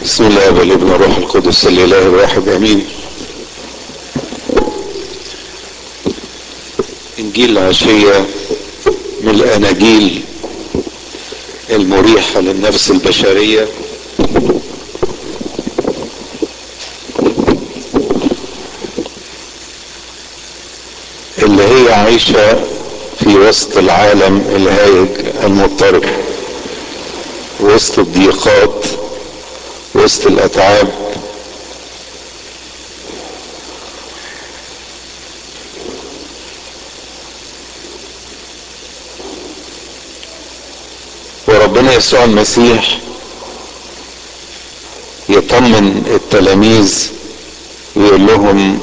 بسم الله والابن والروح القدس الاله الواحد امين انجيل العشية من الاناجيل المريحة للنفس البشرية اللي هي عايشة في وسط العالم الهايج المضطرب وسط الضيقات وسط الاتعاب وربنا يسوع المسيح يطمن التلاميذ ويقول لهم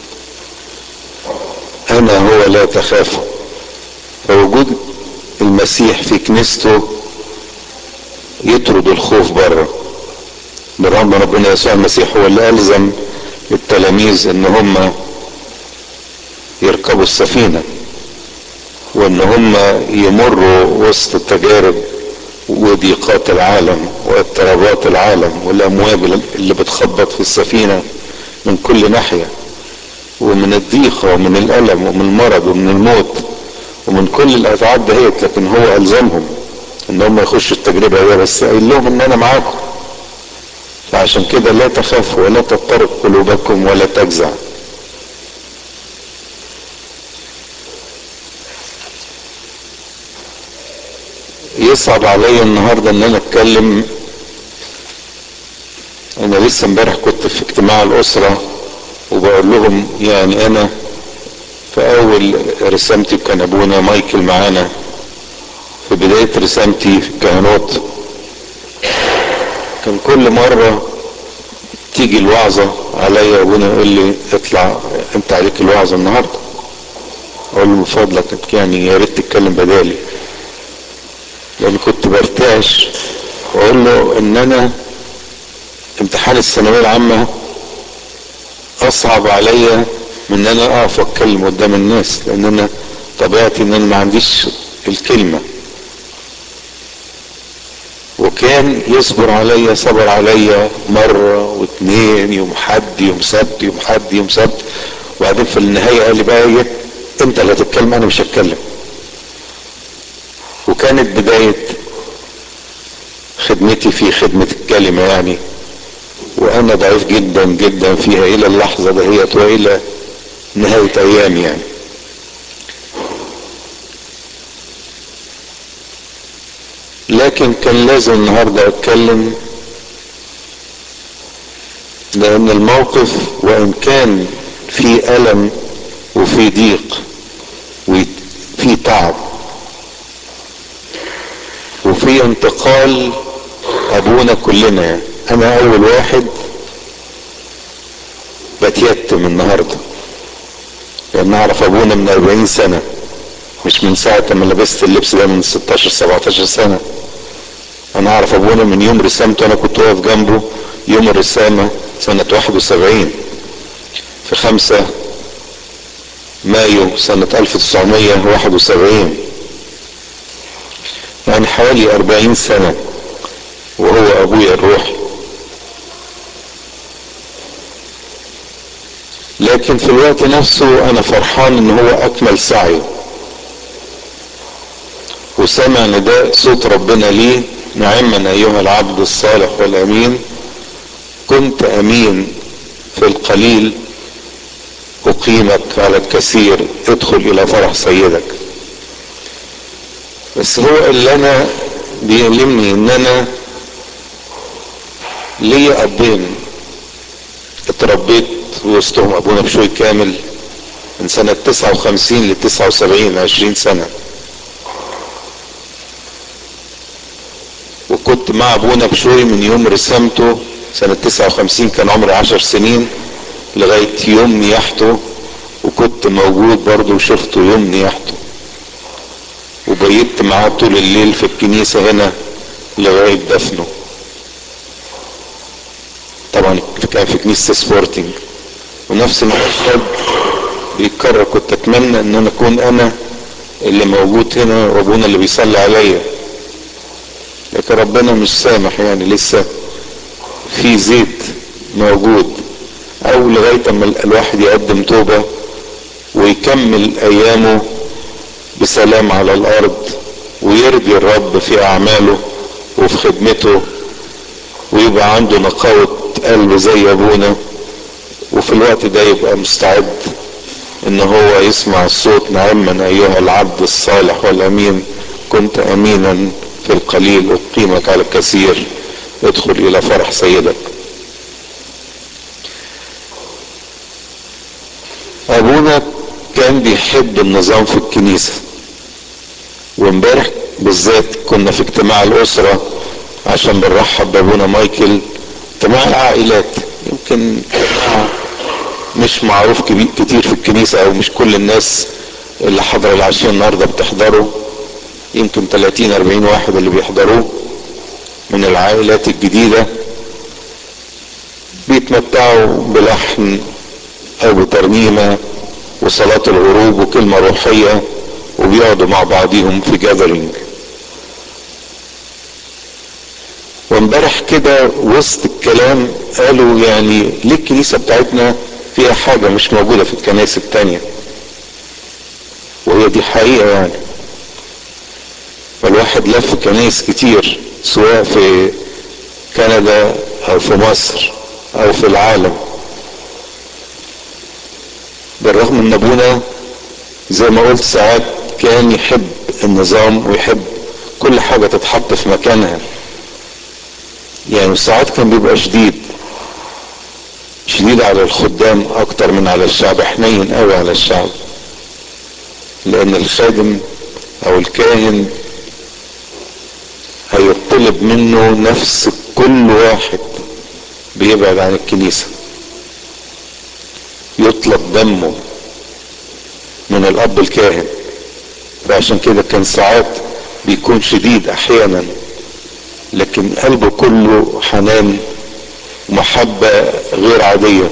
انا هو لا تخافوا فوجود المسيح في كنيسته يطرد الخوف بره بالرغم ربنا يسوع المسيح هو اللي الزم التلاميذ ان هم يركبوا السفينه وان هم يمروا وسط التجارب وضيقات العالم واضطرابات العالم والامواج اللي بتخبط في السفينه من كل ناحيه ومن الضيقه ومن الالم ومن المرض ومن الموت ومن كل الاتعاب دهيت لكن هو الزمهم ان هم يخشوا التجربه دي بس قايل لهم ان انا معاكم فعشان كده لا تخافوا ولا تضطرب قلوبكم ولا تجزع يصعب عليا النهارده ان انا اتكلم انا لسه امبارح كنت في اجتماع الاسره وبقول لهم يعني انا في اول رسامتي كان ابونا مايكل معانا في بدايه رسامتي في الكهنوت كان كل مرة تيجي الوعظة عليا ابونا يقول لي اطلع انت عليك الوعظة النهاردة اقول له من فضلك يعني يا ريت تتكلم بدالي لان كنت برتعش واقول له ان انا امتحان الثانوية العامة اصعب عليا من ان انا اقف واتكلم قدام الناس لان انا طبيعتي ان انا ما عنديش الكلمه وكان يصبر عليا صبر عليا مرة واثنين يوم حد يوم سبت يوم حد يوم سبت وبعدين في النهاية قال لي بقى ايه انت اللي هتتكلم انا مش هتكلم وكانت بداية خدمتي في خدمة الكلمة يعني وانا ضعيف جدا جدا فيها الى اللحظة دهيت والى نهاية ايامي يعني لكن كان لازم النهارده اتكلم لان الموقف وان كان في الم وفي ضيق وفي تعب وفي انتقال ابونا كلنا انا اول واحد بتيتم النهارده لان اعرف ابونا من 40 سنه مش من ساعه ما لبست اللبس ده من 16 17 سنه انا اعرف ابونا من يوم رسامته انا كنت واقف جنبه يوم الرسامة سنة 71 في خمسة مايو سنة 1971 يعني حوالي 40 سنة وهو ابويا الروحي لكن في الوقت نفسه انا فرحان ان هو اكمل سعيه وسمع نداء صوت ربنا ليه نعما ايها العبد الصالح والامين كنت امين في القليل اقيمك على الكثير ادخل الى فرح سيدك بس هو اللي انا بيؤلمني ان انا ليا ابين اتربيت وسطهم ابونا بشوي كامل من سنة 59 ل 79 20 سنة وكنت مع ابونا بشوي من يوم رسامته سنة 59 كان عمري 10 سنين لغاية يوم نياحته وكنت موجود برضه وشفته يوم نياحته وبيت معاه طول الليل في الكنيسة هنا لغاية دفنه طبعا كان في كنيسة سبورتنج ونفس المشهد بيتكرر كنت اتمنى ان انا اكون انا اللي موجود هنا وابونا اللي بيصلي عليا لكن ربنا مش سامح يعني لسه في زيت موجود او لغاية اما الواحد يقدم توبة ويكمل ايامه بسلام على الارض ويرضي الرب في اعماله وفي خدمته ويبقى عنده نقاوة قلب زي ابونا وفي الوقت ده يبقى مستعد ان هو يسمع الصوت نعما ايها العبد الصالح والامين كنت امينا في القليل اقيمك على الكثير ادخل الى فرح سيدك ابونا كان بيحب النظام في الكنيسة وامبارح بالذات كنا في اجتماع الاسرة عشان بنرحب بابونا مايكل اجتماع العائلات يمكن اجتماع مش معروف كتير في الكنيسة او مش كل الناس اللي حضر العشية النهاردة بتحضروا يمكن 30 40 واحد اللي بيحضروه من العائلات الجديدة بيتمتعوا بلحن او بترنيمة وصلاة الغروب وكلمة روحية وبيقعدوا مع بعضهم في جاذرينج وامبارح كده وسط الكلام قالوا يعني ليه الكنيسة بتاعتنا فيها حاجة مش موجودة في الكنائس التانية وهي دي حقيقة يعني فالواحد لف كنائس كتير سواء في كندا او في مصر او في العالم بالرغم ان ابونا زي ما قلت ساعات كان يحب النظام ويحب كل حاجة تتحط في مكانها يعني ساعات كان بيبقى شديد شديد على الخدام اكتر من على الشعب حنين قوي على الشعب لان الخادم او الكاهن هيطلب منه نفس كل واحد بيبعد عن الكنيسة يطلب دمه من الاب الكاهن فعشان كده كان ساعات بيكون شديد احيانا لكن قلبه كله حنان ومحبة غير عادية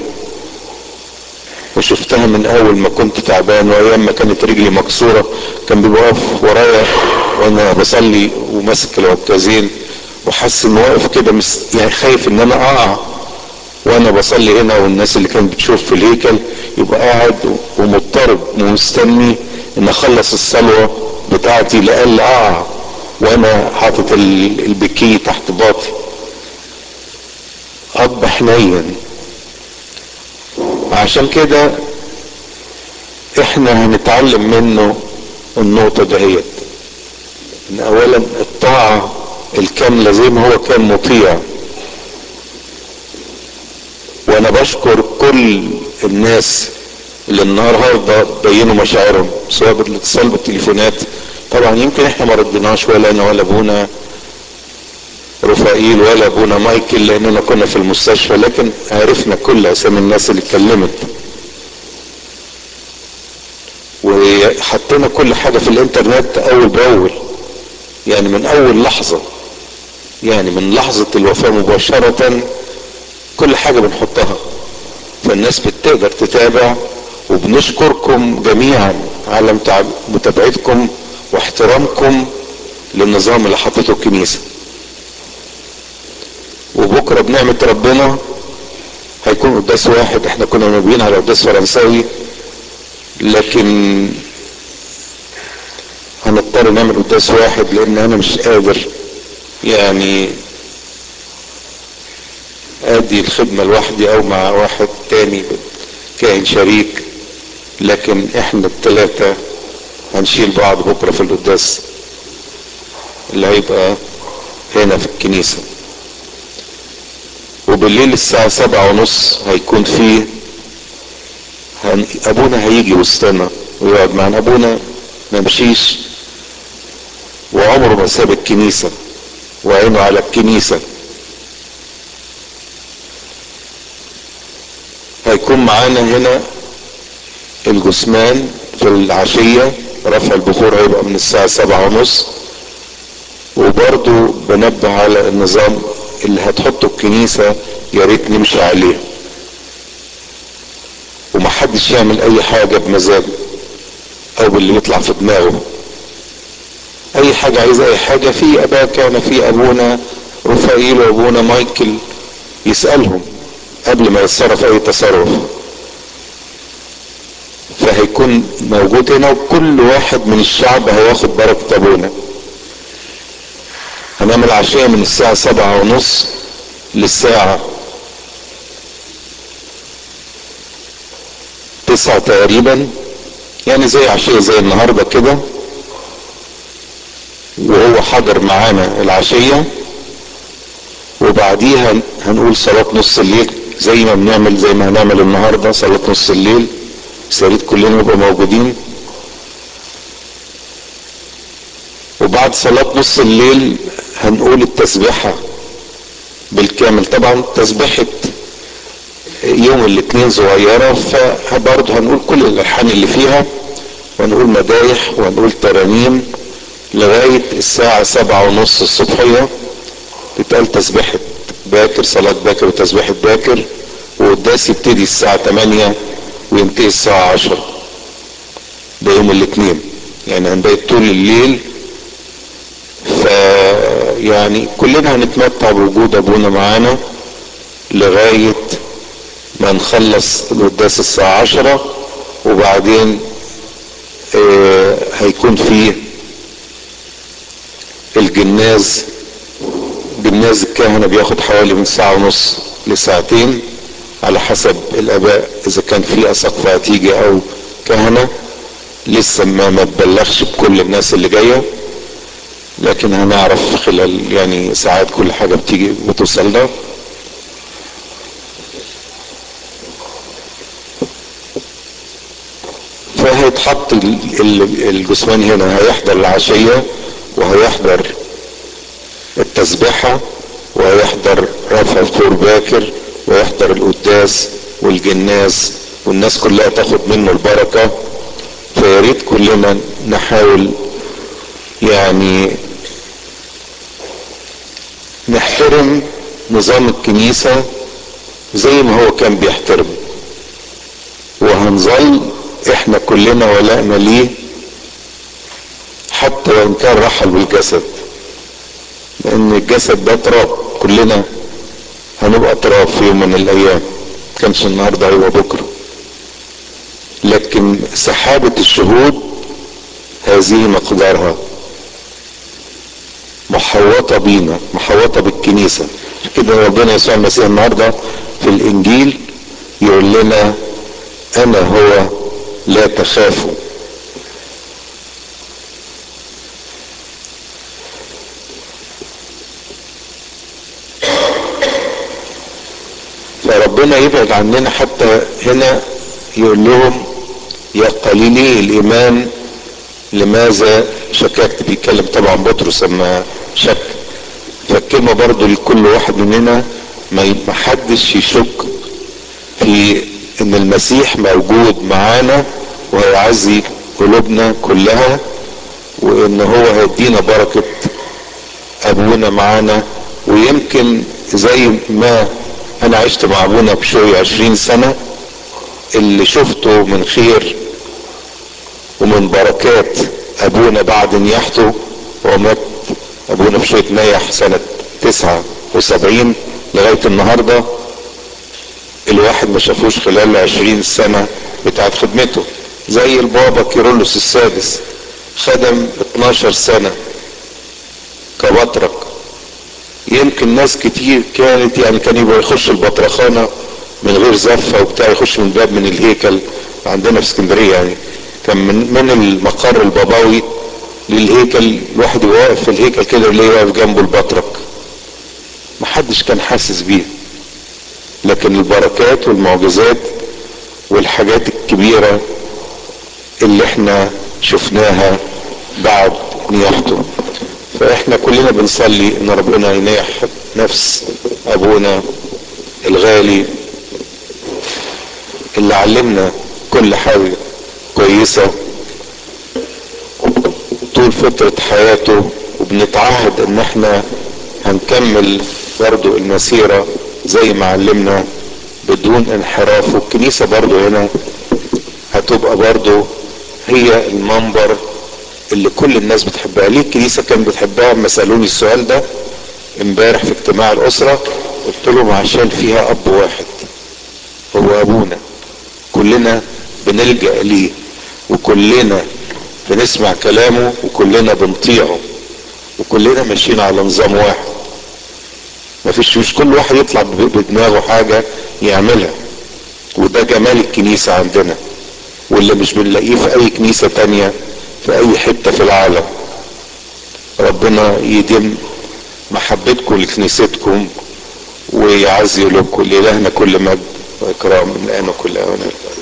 وشفتها من اول ما كنت تعبان وايام ما كانت رجلي مكسورة كان بيوقف ورايا وانا بصلي وماسك العكازين وحس انه واقف كده مس... يعني خايف ان انا اقع وانا بصلي هنا والناس اللي كانت بتشوف في الهيكل يبقى قاعد ومضطرب ومستني ان اخلص الصلوة بتاعتي لأقل اقع وانا حاطط البكي تحت باطي اب حنين عشان كده احنا هنتعلم منه النقطة دهيت ان اولا الطاعة الكاملة زي ما هو كان مطيع وانا بشكر كل الناس اللي النهارده بينوا مشاعرهم سواء بالاتصال بالتليفونات طبعا يمكن احنا ما ردناش ولا انا ولا ابونا رفائيل ولا ابونا مايكل لاننا كنا في المستشفى لكن عرفنا كل اسامي الناس اللي اتكلمت وحطينا كل حاجه في الانترنت اول باول يعني من اول لحظه يعني من لحظه الوفاه مباشره كل حاجه بنحطها فالناس بتقدر تتابع وبنشكركم جميعا على متابعتكم واحترامكم للنظام اللي حطته الكنيسه وبكره بنعمه ربنا هيكون قداس واحد احنا كنا ناويين على قداس فرنساوي لكن هنضطر نعمل قداس واحد لان انا مش قادر يعني ادي الخدمة لوحدي او مع واحد تاني كائن شريك لكن احنا التلاتة هنشيل بعض بكرة في القداس اللي هيبقى هنا في الكنيسة وبالليل الساعة سبعة ونص هيكون فيه هن... ابونا هيجي وسطنا ويقعد معنا ابونا ما مشيش وعمره ما ساب الكنيسة وعينه على الكنيسة هيكون معانا هنا الجثمان في العشية رفع البخور هيبقى من الساعة سبعة ونص وبرضو بنبه على النظام اللي هتحطه الكنيسة يا ريت نمشي عليه ومحدش يعمل اي حاجة بمزاجه او باللي يطلع في دماغه اي حاجة عايز اي حاجة في اباء كان في ابونا رفائيل وابونا مايكل يسألهم قبل ما يتصرف اي تصرف فهيكون موجود هنا وكل واحد من الشعب هياخد بركة ابونا هنعمل عشية من الساعة سبعة ونص للساعة تسعة تقريبا يعني زي عشية زي النهاردة كده وهو حضر معانا العشية وبعديها هنقول صلاة نص الليل زي ما بنعمل زي ما هنعمل النهاردة صلاة نص الليل بس يا ريت كلنا نبقى موجودين وبعد صلاة نص الليل هنقول التسبيحة بالكامل طبعا تسبيحة يوم الاثنين صغيرة فبرضه هنقول كل الالحان اللي فيها ونقول مدايح ونقول ترانيم لغاية الساعة سبعة ونص الصبحية تتقال تسبيحة باكر صلاة باكر وتسبيحة باكر والقداس يبتدي الساعة 8 وينتهي الساعة 10 ده يوم الاثنين يعني هنبقى طول الليل ف يعني كلنا هنتمتع بوجود ابونا معانا لغاية ما نخلص القداس الساعة 10 وبعدين آه هيكون فيه الجناز جناز الكهنة بياخد حوالي من ساعة ونص لساعتين على حسب الاباء اذا كان في اساقفة هتيجي او كهنة لسه ما ما تبلغش بكل الناس اللي جاية لكن هنعرف خلال يعني ساعات كل حاجة بتيجي بتوصلنا فهيتحط الجثمان هنا هيحضر العشية وهيحضر التسبيحة وهيحضر رفع الفور باكر ويحضر القداس والجناز والناس كلها تاخد منه البركة فيا ريت كلنا نحاول يعني نحترم نظام الكنيسة زي ما هو كان بيحترم وهنظل احنا كلنا ولائنا ليه حتى وان كان رحل بالجسد لان الجسد ده تراب كلنا هنبقى تراب في يوم من الايام كانش النهارده هيبقى بكره لكن سحابة الشهود هذه مقدارها محوطة بينا محوطة بالكنيسة كده ربنا يسوع المسيح النهاردة في الانجيل يقول لنا انا هو لا تخافوا فربنا يبعد عننا حتى هنا يقول لهم يا قليلي الايمان لماذا شككت بيتكلم طبعا بطرس لما شك فالكلمة برضو لكل واحد مننا ما حدش يشك في ان المسيح موجود معانا وهيعزي قلوبنا كلها وان هو هيدينا بركة ابونا معانا ويمكن زي ما انا عشت مع ابونا بشوي عشرين سنة اللي شفته من خير ومن بركات ابونا بعد نياحته ومات ابونا بشوية نيح سنة تسعة وسبعين لغاية النهاردة الواحد ما شافوش خلال عشرين سنة بتاعت خدمته زي البابا كيرلس السادس خدم 12 سنة كبطرك يمكن ناس كتير كانت يعني كان يبقى يخش البطرخانة من غير زفة وبتاع يخش من باب من الهيكل عندنا في اسكندرية يعني كان من, من المقر البابوي للهيكل الواحد يبقى واقف في الهيكل كده اللي واقف جنبه البطرك محدش كان حاسس بيه لكن البركات والمعجزات والحاجات الكبيرة اللي احنا شفناها بعد نياحته فاحنا كلنا بنصلي ان ربنا ينيح نفس ابونا الغالي اللي علمنا كل حاجة كويسة طول فترة حياته وبنتعهد ان احنا هنكمل برضو المسيرة زي ما علمنا بدون انحراف والكنيسة برضو هنا هتبقى برضو هي المنبر اللي كل الناس بتحبها ليه الكنيسة كانت بتحبها لما سألوني السؤال ده امبارح في اجتماع الأسرة قلت لهم عشان فيها اب واحد هو ابونا كلنا بنلجأ ليه وكلنا بنسمع كلامه وكلنا بنطيعه وكلنا ماشيين على نظام واحد مفيش مش كل واحد يطلع بدماغه حاجة يعملها وده جمال الكنيسة عندنا واللي مش بنلاقيه في اي كنيسة تانية في اي حتة في العالم ربنا يديم محبتكم لكنيستكم ويعزي لكم لإلهنا كل مجد وإكرام من الآن وكل أوان